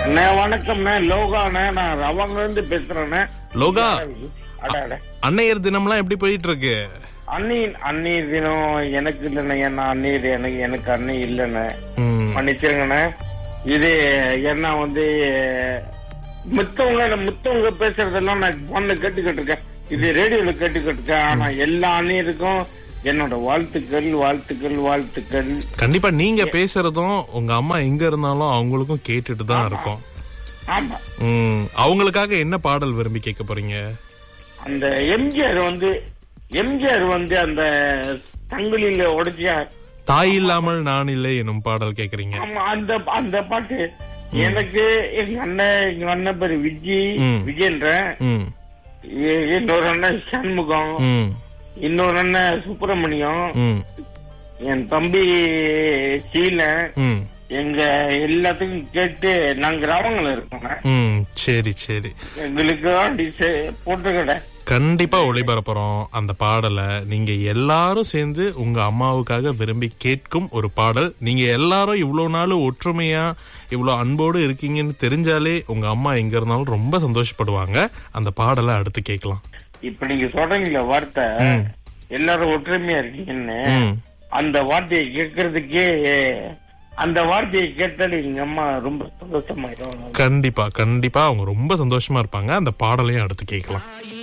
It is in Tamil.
அண்ணே வணக்கம்ண்ணே லோகாண்ணே நான் ரவங்க இருந்து பேசுறேண்ணே லோகா அட அட அன்னையர் தினம்லாம் எப்படி போயிட்டு இருக்கு அண்ணி அண்ணி தினம் எனக்கு இல்லைண்ணே ஏன்னா அண்ணி எனக்கு எனக்கு அண்ணி இல்லைண்ணே ம், மன்னிச்சிருங்கண்ணே இது என்ன வந்து மித்தவங்க மித்தவங்க பேசுறதெல்லாம் நான் போன்ல கேட்டுக்கிட்டு இருக்கேன் இது ரேடியோல கேட்டுக்கிட்டு இருக்கேன் ஆனா எல்லா அண்ணியருக்கும் என்னோட வாழ்த்துக்கள் வாழ்த்துக்கள் வாழ்த்துக்கள் கண்டிப்பா நீங்க பேசுறதும் உங்க அம்மா எங்க இருந்தாலும் அவங்களுக்கும் கேட்டுட்டு தான் இருக்கும் ஆமா ம், அவங்களுக்காக என்ன பாடல் விரும்பி கேட்க போறீங்க அந்த எம்ஜிஆர் வந்து எம்ஜிஆர் வந்து அந்த சங்கிலியில உடைச்சார் தாய் இல்லாமல் நான் இல்லை எனும் பாடல் கேக்குறீங்க ஆமா அந்த அந்த பாட்டு எனக்கு எங்க அண்ணன் எங்க அண்ணன் பேரு விஜய் ம். விஜயன்றேன் ம், இ- இன்னொரு அண்ணன் சண்முகம் ம், இன்னொரு அண்ணன் சுப்பிரமணியம் ம், என் தம்பி சீலன் ம், எங்க எல்லாத்துக்கும் கேட்டு நாங்க கிராமங்கள்ல இருக்கோங்க ம், சரி சரி எங்களுக்கு டிசை போட்டுக்கடை கண்டிப்பா ஒளிபரப்புறோம் அந்த பாடலை நீங்க எல்லாரும் சேர்ந்து உங்க அம்மாவுக்காக விரும்பி கேட்கும் ஒரு பாடல் நீங்க எல்லாரும் இவ்வளவு நாள் ஒற்றுமையா இவ்வளவு அன்போடு இருக்கீங்கன்னு தெரிஞ்சாலே உங்க அம்மா எங்க இருந்தாலும் ரொம்ப சந்தோஷப்படுவாங்க அந்த பாடலை அடுத்து கேட்கலாம் இப்ப நீங்க சொல்றீங்களா வார்த்தை எல்லாரும் ஒற்றுமையா இருக்கீங்கன்னு ம். அந்த வார்த்தையை கேட்கறதுக்கே அந்த வார்த்தையை கேட்டாலே எங்க அம்மா ரொம்ப சந்தோஷமாயிடும் கண்டிப்பா கண்டிப்பா அவங்க ரொம்ப சந்தோஷமா இருப்பாங்க அந்த பாடலையும் அடுத்து கேட்கலாம்